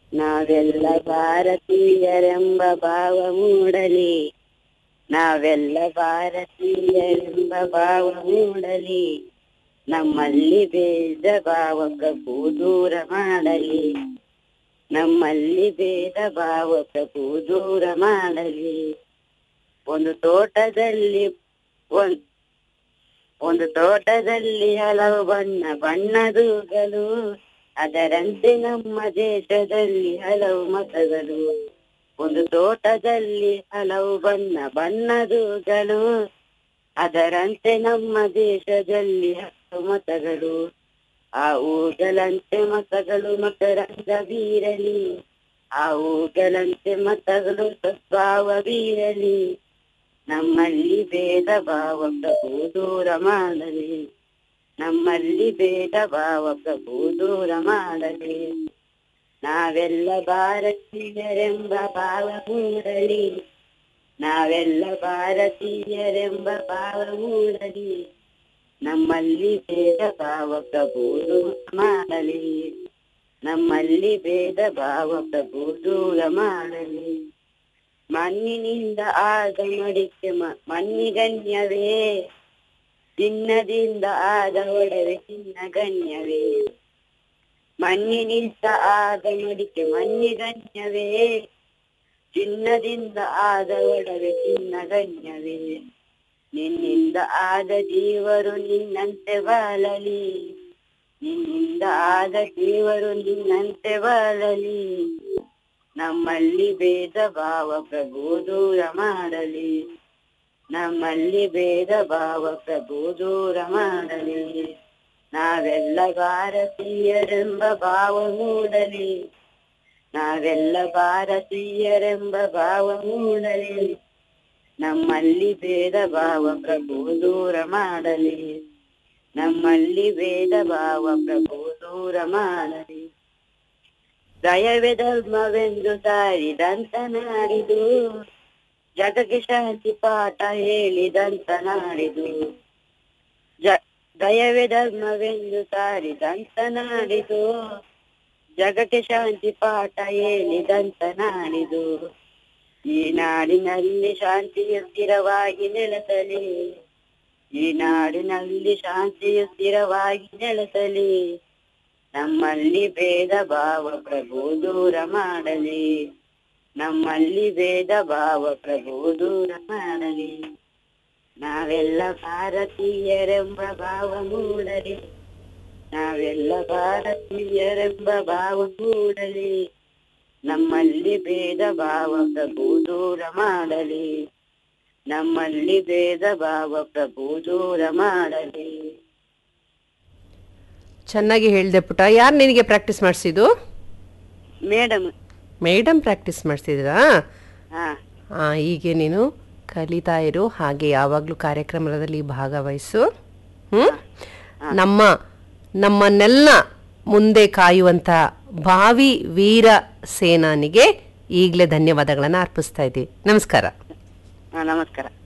ನಾವೆಲ್ಲ ಭಾರತೀಯರೆಂಬ ಭಾವ ಮೂಡಲಿ ನಾವೆಲ್ಲ ಭಾರತೀಯರೆಂಬ ಭಾವ ಮೂಡಲಿ ನಮ್ಮಲ್ಲಿ ಭೇದ ಭಾವ ಪ್ರಭು ದೂರ ಮಾಡಲಿ ನಮ್ಮಲ್ಲಿ ಭೇದ ಭಾವ ಪ್ರಭು ದೂರ ಮಾಡಲಿ ಒಂದು ತೋಟದಲ್ಲಿ ಒಂದ್ ಒಂದು ತೋಟದಲ್ಲಿ ಹಲವು ಬಣ್ಣ ಬಣ್ಣದುಗಳು ಅದರಂತೆ ನಮ್ಮ ದೇಶದಲ್ಲಿ ಹಲವು ಮತಗಳು ಒಂದು ತೋಟದಲ್ಲಿ ಹಲವು ಬಣ್ಣ ಬಣ್ಣದುಗಳು ಅದರಂತೆ ನಮ್ಮ ದೇಶದಲ್ಲಿ ಹಲವು ಮತಗಳು ಆ ಹೂಗಳಂತೆ ಮತಗಳು ಮಕರಂದ ಬೀರಲಿ ಆ ಹೂಗಳಂತೆ ಮತಗಳು ಸದ್ಭಾವ ಬೀರಲಿ ನಮ್ಮಲ್ಲಿ ಭೇದ ಭಾವ ಪ್ರಭು ದೂರ ಮಾಡಲಿ ನಮ್ಮಲ್ಲಿ ಭೇದ ಭಾವ ಪ್ರಭು ದೂರ ಮಾಡಲಿ ನಾವೆಲ್ಲ ಭಾರತೀಯರೆಂಬ ಭಾವ ಮೂಡಲಿ ನಾವೆಲ್ಲ ಭಾರತೀಯರೆಂಬ ಭಾವ ಮೂಡಲಿ ನಮ್ಮಲ್ಲಿ ಭೇದ ಭಾವ ಪ್ರಭು ದೂರ ಮಾಡಲಿ ನಮ್ಮಲ್ಲಿ ಭೇದ ಭಾವ ಪ್ರಭು ದೂರ ಮಾಡಲಿ ಮಣ್ಣಿನಿಂದ ಆದ ಮಡಿಕೆ ಮ- ಮಣ್ಣಿಗಣ್ಯವೇ ಚಿನ್ನದಿಂದ ಆದ ಒಡವೆ ಚಿನ್ನ ಗಣ್ಯವೇ ಮಣ್ಣಿನಿಂದ ಆದ ಮಡಿಕೆ ಮಣ್ಣಿಗಣ್ಯವೇ ಚಿನ್ನದಿಂದ ಆದ ಒಡವೆ ಚಿನ್ನ ಗಣ್ಯವೇ ನಿನ್ನಿಂದ ಆದ ಜೀವರು ನಿನ್ನಂತೆ ಬಾಳಲಿ ನಿನ್ನಿಂದ ಆದ ಜೀವರು ನಿನ್ನಂತೆ ಬಾಳಲಿ ನಮ್ಮಲ್ಲಿ ಭೇದ ಭಾವ ಪ್ರಭು ದೂರ ಮಾಡಲಿ ನಮ್ಮಲ್ಲಿ ಭೇದ ಭಾವ ಪ್ರಭು ದೂರ ಮಾಡಲಿ ನಾವೆಲ್ಲ ಭಾರತೀಯರೆಂಬ ಭಾವ ಮೂಡಲಿ ನಾವೆಲ್ಲ ಭಾರತೀಯರೆಂಬ ಭಾವ ಮೂಡಲಿ ನಮ್ಮಲ್ಲಿ ಭೇದ ಭಾವ ಪ್ರಭು ದೂರ ಮಾಡಲಿ ನಮ್ಮಲ್ಲಿ ಭೇದ ಭಾವ ಪ್ರಭು ದೂರ ಮಾಡಲಿ ದಯವೇ ಧರ್ಮವೆಂದು ಸಾರಿದಂತ ನಾಡಿದು ಜಗಕ್ಕೆ ಶಾಂತಿ ಪಾಠ ಹೇಳಿದಂತ ನಾಡಿದು ಜ ದಯವೇ ಧರ್ಮವೆಂದು ಸಾರಿದಂತ ನಾಡಿದು ಜಗಕ್ಕೆ ಶಾಂತಿ ಪಾಠ ಹೇಳಿದಂತ ನಾಡಿದು ಈ ನಾಡಿನಲ್ಲಿ ಶಾಂತಿಯು ಸ್ಥಿರವಾಗಿ ನೆಲೆಸಲಿ ಈ ನಾಡಿನಲ್ಲಿ ಶಾಂತಿಯು ಸ್ಥಿರವಾಗಿ ನೆಲೆಸಲಿ ನಮ್ಮಲ್ಲಿ ಭೇದ ಭಾವ ಪ್ರಭು ದೂರ ಮಾಡಲಿ ನಮ್ಮಲ್ಲಿ ಭೇದ ಭಾವ ಪ್ರಭು ದೂರ ಮಾಡಲಿ ನಾವೆಲ್ಲ ಭಾರತೀಯರೆಂಬ ಭಾವ ಮೂಡಲಿ ನಾವೆಲ್ಲ ಭಾರತೀಯರೆಂಬ ಭಾವ ಮೂಡಲಿ ನಮ್ಮಲ್ಲಿ ಭೇದ ಭಾವ ಪ್ರಭು ದೂರ ಮಾಡಲಿ ನಮ್ಮಲ್ಲಿ ಭೇದ ಭಾವ ಪ್ರಭು ದೂರ ಮಾಡಲಿ ಚೆನ್ನಾಗಿ ಹೇಳಿದೆ ಪುಟ ಯಾರು ನಿನಗೆ ಪ್ರಾಕ್ಟೀಸ್ ಮಾಡಿಸಿದ್ದು ಮೇಡಮ್ ಮೇಡಮ್ ಪ್ರಾಕ್ಟೀಸ್ ಮಾಡಿಸಿದ್ರಾ ಹಾ ಹಾಂ ಹೀಗೆ ನೀನು ಕಲಿತಾ ಇರು ಹಾಗೆ ಯಾವಾಗಲೂ ಕಾರ್ಯಕ್ರಮದಲ್ಲಿ ಭಾಗವಹಿಸು ಹ್ಞೂ ನಮ್ಮ ನಮ್ಮನ್ನೆಲ್ಲ ಮುಂದೆ ಕಾಯುವಂಥ ಭಾವಿ ವೀರ ಸೇನಾನಿಗೆ ಈಗಲೇ ಧನ್ಯವಾದಗಳನ್ನು ಅರ್ಪಿಸ್ತಾ ಇದ್ದೀವಿ ನಮಸ್ಕಾರ ಹಾ ನಮಸ್ಕಾರ